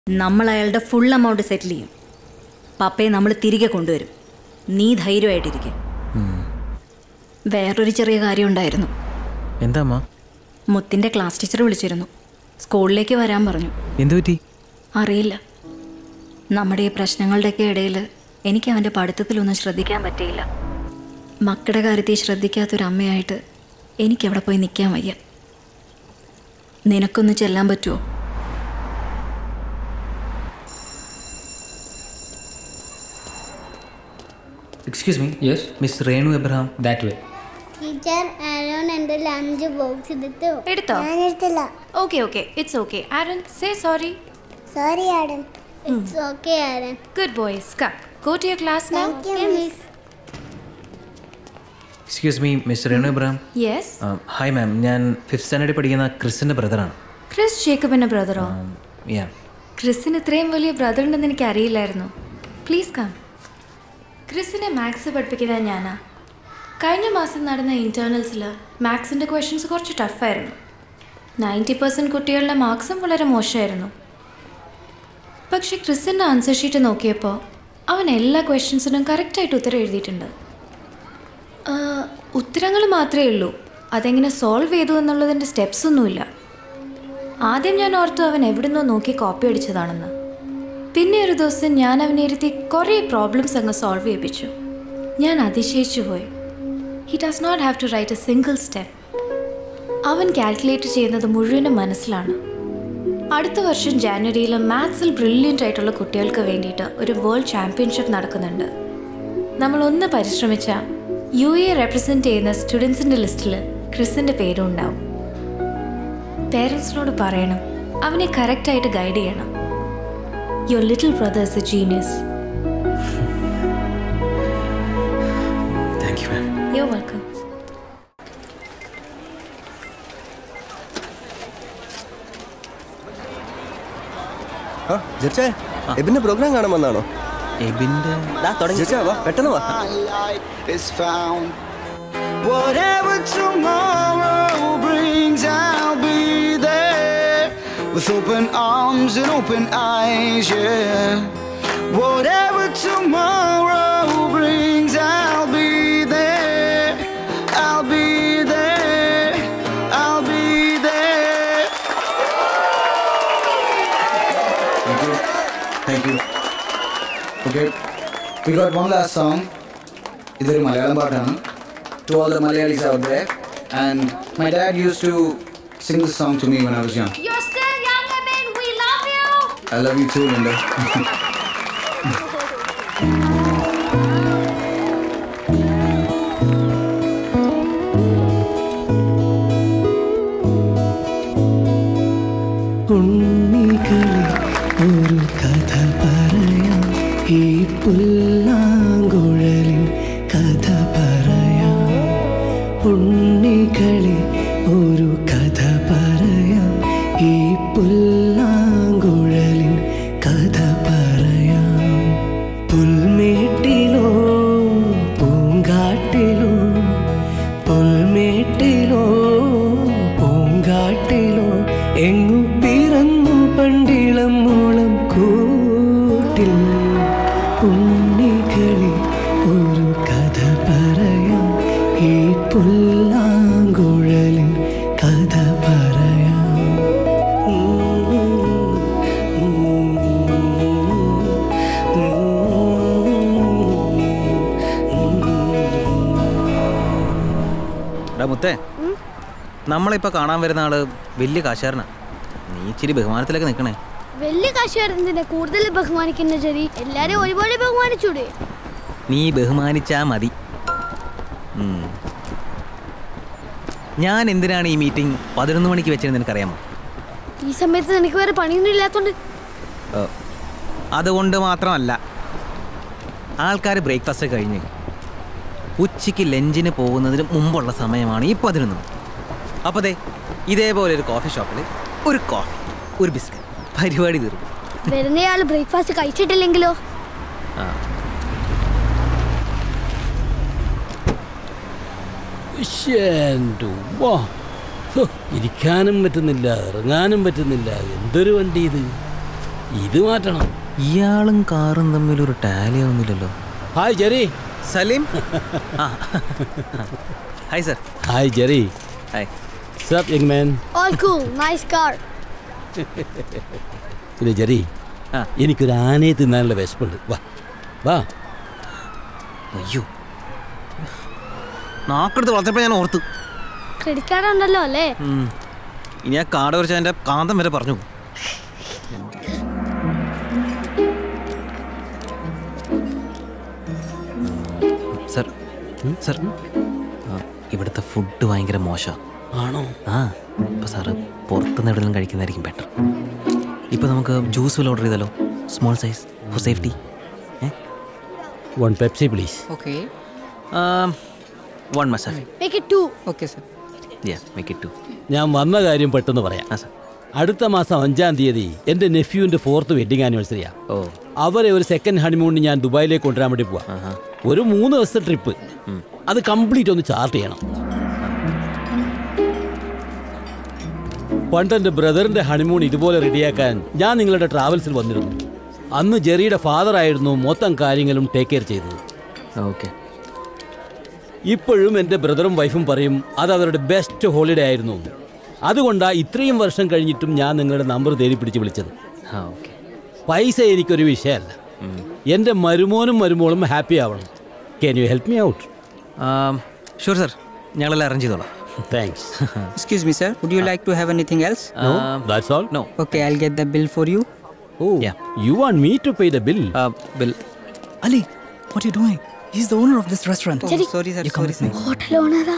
നമ്മൾ അയാളുടെ full amount സെറ്റിൽ ചെയ്യും പപ്പയെ നമ്മൾ തിരികെ കൊണ്ടുവരും നീ ധൈര്യമായിട്ടിരിക്കും വേറൊരു ചെറിയ കാര്യം ഉണ്ടായിരുന്നു എന്താ അമ്മ മുത്തിൻ്റെ ക്ലാസ് ടീച്ചർ വിളിച്ചിരുന്നു സ്കൂളിലേക്ക് വരാൻ പറഞ്ഞു എന്തു പറ്റി അറിയില്ല നമ്മുടെ ഈ പ്രശ്നങ്ങളുടെയൊക്കെ ഇടയിൽ എനിക്ക് അവൻ്റെ പഠിത്തത്തിലൊന്നും ശ്രദ്ധിക്കാൻ പറ്റിയില്ല മക്കളുടെ കാര്യത്തിൽ ശ്രദ്ധിക്കാത്തൊരമ്മയായിട്ട് എനിക്കവിടെ പോയി നിൽക്കാൻ വയ്യ നിനക്കൊന്ന് ചെല്ലാൻ പറ്റുമോ excuse me yes miss Renu Abraham that way teacher Aaron എൻ്റെ ലഞ്ച് ബോക്സ് എടുത്തു എടുത്തോ ഞാൻ എടുത്തില്ല okay okay it's okay Aaron say sorry sorry Aaron it's okay Aaron good boys come go to your class now thank you miss excuse me miss Renu Abraham yes hi ma'am ഞാൻ fifth സ്റ്റാൻഡേർഡിൽ പഠിക്കുന്ന ക്രിസിൻ്റെ ബ്രദറാണ് Chris ജേക്കബിൻ്റെ ബ്രദറോ യാ ക്രിസിന് ഇത്രയും വലിയ brother ഉണ്ടെന്ന് എനിക്ക് അറിയില്ലായിരുന്നു please come ക്രിസിനെ maths പഠിപ്പിക്കുന്നത് ഞാനാ കഴിഞ്ഞ മാസം നടന്ന ഇൻറ്റേർണൽസിൽ മാത്സിൻ്റെ ക്വസ്റ്റ്യൻസ് കുറച്ച് ടഫായിരുന്നു നയൻറ്റി പെർസെൻറ്റ് കുട്ടികളുടെ മാർക്സും വളരെ മോശമായിരുന്നു പക്ഷേ ക്രിസിൻ്റെ ആൻസർ ഷീറ്റ് നോക്കിയപ്പോൾ അവൻ എല്ലാ ക്വസ്റ്റ്യൻസിനും കറക്റ്റായിട്ട് ഉത്തരം എഴുതിയിട്ടുണ്ട് ആ, ഉത്തരങ്ങൾ മാത്രമേ ഉള്ളൂ അതെങ്ങനെ സോൾവ് ചെയ്തു എന്നുള്ളതിൻ്റെ സ്റ്റെപ്സ് ഒന്നുമില്ല ആദ്യം ഞാൻ ഓർത്തു അവൻ എവിടുന്നോ നോക്കി കോപ്പി അടിച്ചതാണെന്ന് പിന്നെ ഒരു ദിവസം ഞാൻ അവനെ ഇരുത്തി കുറേ പ്രോബ്ലംസ് അങ്ങ് സോൾവ് ചെയ്യിപ്പിച്ചു ഞാൻ അതിശയിച്ചു പോയി he does not have to write a single step അവൻ കാൽക്കുലേറ്റ് ചെയ്യുന്നത് മുഴുവനും മനസ്സിലാണ് അടുത്ത വർഷം ജാനുവരിയിൽ മാത്സിൽ ബ്രില്യൻ്റ് ആയിട്ടുള്ള കുട്ടികൾക്ക് വേണ്ടിയിട്ട് ഒരു വേൾഡ് ചാമ്പ്യൻഷിപ്പ് നടക്കുന്നുണ്ട് നമ്മൾ ഒന്ന് പരിശ്രമിച്ചാൽ യു എ റെപ്രസെൻറ്റ് ചെയ്യുന്ന സ്റ്റുഡൻസിൻ്റെ ലിസ്റ്റിൽ ക്രിസിൻ്റെ പേരും ഉണ്ടാവും പേരൻസിനോട് പറയണം അവനെ കറക്റ്റായിട്ട് ഗൈഡ് ചെയ്യണം your little brother is a genius thank you ma'am you welcome ആ, ജെർച്ചേ, എബിന്റെ പ്രോഗ്രാം കാണാൻ വന്നാണോ എബിൻ്റെ ജെർച്ചേ, വാ പെട്ടെന്ന് വാ is found. Whatever tomorrow brings, I'll be there with open arms and open eyes, yeah. Whatever tomorrow brings, I'll be there. I'll be there. I'll be there. Thank you. Thank you. Okay, we got one last song. ഇതൊരു മലയാളം പാട്ടാണ് to all the Malayalis out there and my dad use to sing this song to me when I was young You're still young, Abin. We love you. I love you too Linda ഉണ്ണികളെ ഒരു കഥ പറയാം ഈ പുല്ലാങ്കുഴലിൻ കഥ പറയാം ഉണ്ണികളെ ഒരു കഥ പറയാം ഈ പുല്ലാങ്കുഴലിൻ കഥ പറയാം പുൽമേട്ടിലോ പൂങ്കാട്ടിലോ പുൽമേട്ടിലോ പൂങ്കാട്ടിലോ എങ്ങു പിറന്നു പണ്ടിളം മൂളം കൂട്ടിൽ ഉണ്ണികളി ഒരു കഥ പറയാം ഈ പുല്ലാങ്കുഴലിൻ കഥ പറയാം എടാ മുത്തേ നമ്മളിപ്പോൾ കാണാൻ വരുന്ന ആള് വലിയ കാശാരനാ നീ ഇച്ചിരി ബഹുമാനത്തിലൊക്കെ നിൽക്കണേ വലിയ കാശുകാരനെ കൂടുതൽ ബഹുമാനിക്കുന്ന ചെറി എല്ലാരും ഒരുപോലെ ബഹുമാനിച്ചൂടെ നീ ബഹുമാനിച്ചാ മതി ഉം. ഞാൻ എന്തിനാണ് ഈ മീറ്റിംഗ് പതിനൊന്ന് മണിക്ക് വെച്ചതെന്ന് നിനക്കറിയാമോ ഈ സമയത്ത് നിനക്ക് വേറെ പണിയൊന്നും ഇല്ലാത്തോണ്ട് ഓ, അതുകൊണ്ട് മാത്രമല്ല ആൾക്കാർ ബ്രേക്ക്ഫാസ്റ്റ് കഴിഞ്ഞ് ഉച്ചയ്ക്ക് ലഞ്ചിന് പോകുന്നതിന് മുമ്പുള്ള സമയമാണ് ഈ പതിനൊന്ന് മണി അപ്പോൾ ദേ ഇതേപോലെ ഒരു കോഫി ഷോപ്പിൽ ഒരു കോഫി ഒരു ബിസ്ക്കറ്റ് പരിപാടി തീർന്നു വരുന്നയാള് ബ്രേക്ക്ഫാസ്റ്റ് കഴിച്ചിട്ടില്ലെങ്കിലോ ആ ശ്ശേൻ്റെ ഉവ്വ. ഹോ, ഇരിക്കാനും പറ്റുന്നില്ല ഇറങ്ങാനും പറ്റുന്നില്ല എന്തൊരു വണ്ടി ഇത് ഇത് മാറ്റണം ഇയാളും കാറും തമ്മിൽ ഒരു ടാലി ആവുന്നില്ലല്ലോ ഹായ് ജെറി സലീം ആ hi sir hi Jerry hi സബ് young man All cool. Nice car. പിന്നെ ജെറി ആ. എനിക്കൊരു ആനയെ തിന്നാനുള്ള വിശപ്പുണ്ട് വാ വാ അയ്യോ നാക്കെടുത്ത് വളർത്തപ്പോൾ ഞാൻ ഓർത്തു ക്രെഡിറ്റ് കാർഡ് ഉണ്ടല്ലോ അല്ലേ ഉം. ഇനി ആ കാട് കുറിച്ച് എൻ്റെ കാന്തം വരെ പറഞ്ഞു സർ സർ ആ, ഇവിടുത്തെ ഫുഡ് ഭയങ്കര മോശമാണ് ആണോ ആ ഇപ്പം സാറ് പുറത്തുനിന്ന് എവിടെയെങ്കിലും കഴിക്കുന്നതായിരിക്കും ബെറ്റർ ഇപ്പം നമുക്ക് ജ്യൂസ് വല്ല ഓർഡർ ചെയ്താലോ small size for safety one Pepsi please Okay. One Masafi Make it two. Okay, sir. Yeah make it two ഞാൻ വന്ന കാര്യം പെട്ടെന്ന് പറയാം ആ സർ അടുത്ത മാസം അഞ്ചാം തീയതി എൻ്റെ നെഫ്യൂവിൻ്റെ ഫോർത്ത് വെഡിങ് ആനിവേഴ്സറിയാ ഓ അവരെ ഒരു സെക്കൻഡ് ഹണിമൂണിന് ഞാൻ ദുബായിലേക്ക് കൊണ്ടുവരാൻ വേണ്ടി പോവാ ആഹാ ഒരു മൂന്ന് ദിവസത്തെ ട്രിപ്പ് അത് കംപ്ലീറ്റ് ഒന്ന് ചാർട്ട് ചെയ്യണം പണ്ട് എൻ്റെ ബ്രദറിൻ്റെ ഹണിമൂൺ ഇതുപോലെ റെഡിയാക്കാൻ ഞാൻ നിങ്ങളുടെ ട്രാവൽസിൽ വന്നിരുന്നു അന്ന് ജെറിയുടെ ഫാദർ ആയിരുന്നു മൊത്തം കാര്യങ്ങളും ടേക്ക് കെയർ ചെയ്തത് ഓക്കെ ഇപ്പോഴും എൻ്റെ ബ്രദറും വൈഫും പറയും അത് അവരുടെ ബെസ്റ്റ് ഹോളിഡേ ആയിരുന്നു എന്ന്. അതുകൊണ്ടാ ഇത്രയും വർഷം കഴിഞ്ഞിട്ടും ഞാൻ നിങ്ങളുടെ നമ്പർ തേടി പിടിച്ച് വിളിച്ചത് ആ ഓക്കെ പൈസ എനിക്കൊരു വിഷയമല്ല എൻ്റെ മരുമോനും മരുമോളും ഹാപ്പി ആവണം can you help me out sure sir ഞങ്ങളെല്ലാം അറേഞ്ച് ചെയ്തോളാം thanks Excuse me, sir. Would you like to have anything else? No that's all no Okay, I'll get the bill for you. Oh Yeah. You want me to pay the bill bill Ali, what are you doing? He's the owner of this restaurant. Oh, sorry, sir. Sorry, sir. Hotel ഓണറാ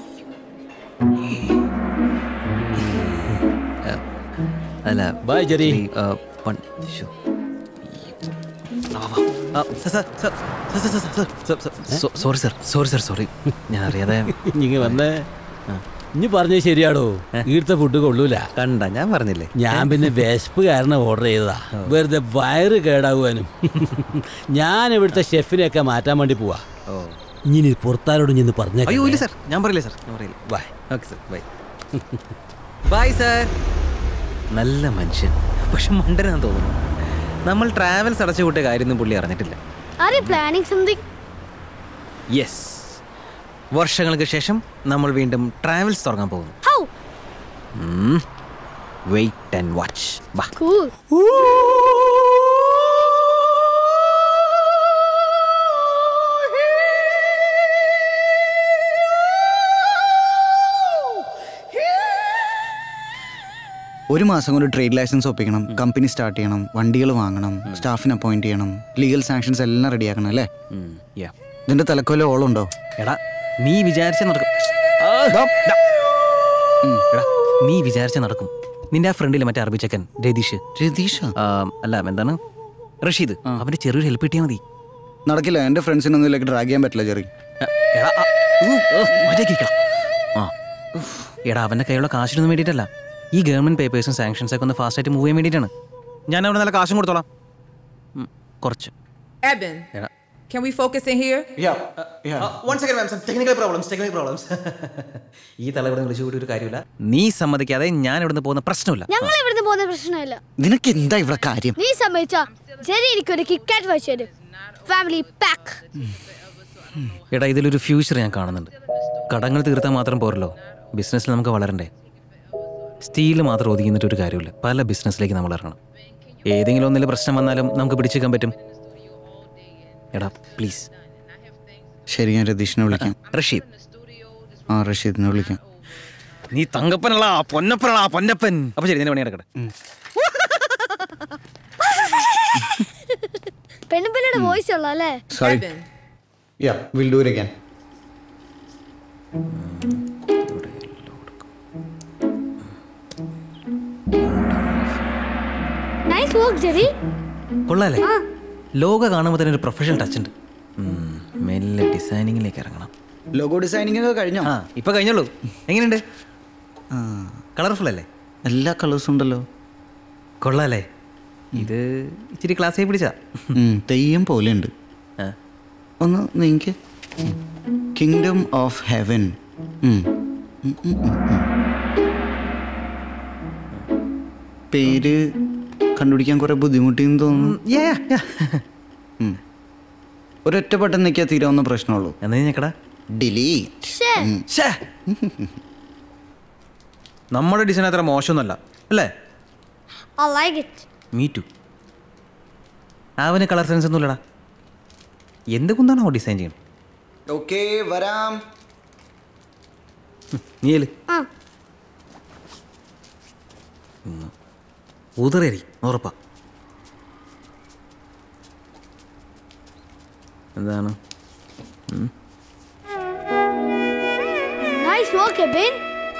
അല്ല bye Jerry ഈ, ആ, പൺ- ശ്ശോ. ആ, വാ, വാ. ആ, sir, sir, sir, sir, sir, sir, sir, sir, സോ- sorry sir sorry sir sorry ഞാൻ അറിയാതെ ഇങ്ങ വന്നേ ഇനി പറഞ്ഞത് ശരിയാടോ ഈടുത്ത ഫുഡ് കൊള്ളൂല കണ്ട ഞാൻ പറഞ്ഞില്ലേ ഞാൻ പിന്നെ വിശപ്പ് കാരണം ഓർഡർ ചെയ്തതാ വെറുതെ വയറ് കേടാകുവാനും ഞാൻ ഇവിടുത്തെ ഷെഫിനെയൊക്കെ മാറ്റാൻ വേണ്ടി പോവാ ഓ ഇനി പുറത്താരോട് ഇന്ന് പറഞ്ഞ അയ്യോ ഇല്ല സർ ഞാൻ പറയില്ല സർ ഞാൻ പറയില്ല bye okay sir bye bye sir നല്ല മനുഷ്യൻ പക്ഷെ മണ്ടനാന്ന് തോന്നുന്നു നമ്മൾ ട്രാവൽസ് അടച്ചു കൂട്ടിയ കാര്യമൊന്നും പുള്ളി അറിഞ്ഞിട്ടില്ല Are you planning something? Yes വർഷങ്ങൾക്ക് ശേഷം നമ്മൾ വീണ്ടും ട്രാവൽസ് തുടങ്ങാൻ പോകുന്നു How? വെയിറ്റ് ആൻഡ് വാച്ച് വാ Cool. ഒരു മാസം കൊണ്ട് ട്രേഡ് ലൈസൻസ് ഒപ്പിക്കണം കമ്പനി സ്റ്റാർട്ട് ചെയ്യണം വണ്ടികൾ വാങ്ങണം സ്റ്റാഫിനെ അപ്പോയിന്റ് ചെയ്യണം ലീഗൽ സാങ്ഷൻസ് എല്ലാം റെഡിയാക്കണം അല്ലേ യാ ഇതിന്റെ തലക്കൊല്ല ഓളുണ്ടോ എടാ നീ വിചാരിച്ച നടക്കും ദാ, ദാ. ഉം, എടാ നീ വിചാരിച്ച നടക്കും നിന്റെ ആ ഫ്രണ്ടിലെ മറ്റേ അറബി ചെക്കൻ രതീഷ് രതീഷ ആ, അല്ല എന്താണ് റഷീദ് അവന്റെ ചെറിയൊരു ഹെൽപ്പ് കിട്ടിയാൽ മതി നടക്കില്ല എന്റെ ഫ്രണ്ട്സിനൊന്നും ഇതിലേക്ക് ഡ്രാഗ് ചെയ്യാൻ പറ്റില്ല ചെറി എ, എടാ, ആ, ഊ, ഓ, മര്യാദയ്ക്ക് ഇരിക്കണം. ആ ഉഫ്. എടാ അവന്റെ കയ്യിലുള്ള കാശിനൊന്നും വേണ്ടിയിട്ടല്ല ഈ ഗവൺമെന്റ് പേപ്പേഴ്സും സാങ്ഷൻസ് ഒക്കെ ഒന്ന് ഫാസ്റ്റ് ആയിട്ട് മൂവ് ചെയ്യാൻ വേണ്ടിയിട്ടാണ് ഞാൻ അവിടെ നല്ല കാശും കൊടുത്തോളാം ഉം, കുറച്ച് Eben, എടാ can we focus in here? ഈ തല ഇവിടെ വിളിച്ചു കൂടി ഒരു കാര്യമില്ല നീ സമ്മതിക്കാതെ ഞാൻ ഇവിടുന്ന് പോകുന്ന പ്രശ്നമില്ല ഞങ്ങൾ ഇവിടുന്ന് പോകുന്ന പ്രശ്നമില്ല നിനക്ക് എന്താ ഇവിടെ കാര്യം നീ സമ്മതിച്ച ശരി എനിക്കൊരു കിക്കാറ്റ് വായിച്ചു തരും ഫാമിലി പാക്ക് എടാ ഇതിലൊരു ഫ്യൂച്ചർ ഞാൻ കാണുന്നുണ്ട് കടങ്ങൾ തീർത്താൽ മാത്രം പോരല്ലോ ബിസിനസ്സിൽ നമുക്ക് വളരണ്ടേ സ്റ്റീൽ മാത്രം ഒതുങ്ങിന്നിട്ട് ഒരു കാര്യമില്ല പല ബിസിനസ്സിലേക്ക് നമ്മൾ ഇറങ്ങണം ഏതെങ്കിലും ഒന്നിൽ പ്രശ്നം വന്നാലും നമുക്ക് പിടിച്ചേക്കാൻ പറ്റും എടാ പ്ലീസ് ശരി ഞാൻ രതീഷിനെ വിളിക്കാം റഷീദ് ആ റഷീദിനെ വിളിക്കാം നീ തങ്കപ്പനല്ല പൊന്നപ്പനല്ല പൊന്നപ്പൻ അപ്പൊ ശരി നിന്റെ പണി കിടക്കട്ടെ പെണ്ണുപിള്ളയുടെ വോയിസ് ഉള്ള അല്ലേ sorry Eben, yeah will do it again nice work Jerry കൊള്ളാല്ലേ ലോക കാണുമ്പോൾ തന്നെ ഒരു പ്രൊഫഷണൽ ടച്ച് ഉണ്ട് ഉം, മെല്ലെ ഡിസൈനിങ്ങിലേക്ക് ഇറങ്ങണം ലോഗോ ഡിസൈനിങ് ഒക്കെ കഴിഞ്ഞോ ആ ഇപ്പൊ കഴിഞ്ഞോളൂ എങ്ങനെയുണ്ട് കളർഫുൾ അല്ലേ എല്ലാ കളേഴ്സും ഉണ്ടല്ലോ കൊള്ളാല്ലേ ഇത് ഇച്ചിരി ക്ലാസ്സിൽ പിടിച്ചാ ഉം, തെയ്യം പോലെ ഉണ്ട് ആ. ഒന്ന് നീക്ക് കിങ്ഡം ഓഫ് ഹെവൻ പേര് കണ്ടുപിടിക്കാൻ കുറെ ബുദ്ധിമുട്ടിന്ന് തോന്നുന്നു ഉം. ഒരൊറ്റ ബട്ടൺ നിൽക്കാൻ തീരാവുന്ന പ്രശ്നമുള്ളൂ എന്നാ ഞെക്കടാ ഡിലീറ്റ് നമ്മുടെ ഡിസൈൻ അത്ര മോശമൊന്നുമല്ല അല്ലേ I like it. Me too അവന് കളർ സെൻസ് ഒന്നുമില്ലടാ എന്ത് കുന്താണോ ഡിസൈൻ ചെയ്യണം ഓക്കെ വരാം നീല് ആ ഊതറേരി ഉറപ്പാ എന്താണ് ഉം. nice work, Eben.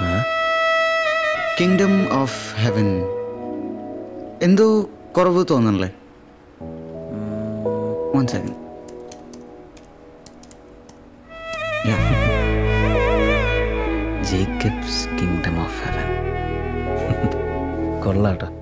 Kingdom of heaven എന്തോ കുറവ് തോന്നണല്ലേ one second Jacob's kingdom of heaven കൊള്ളാട്ടോ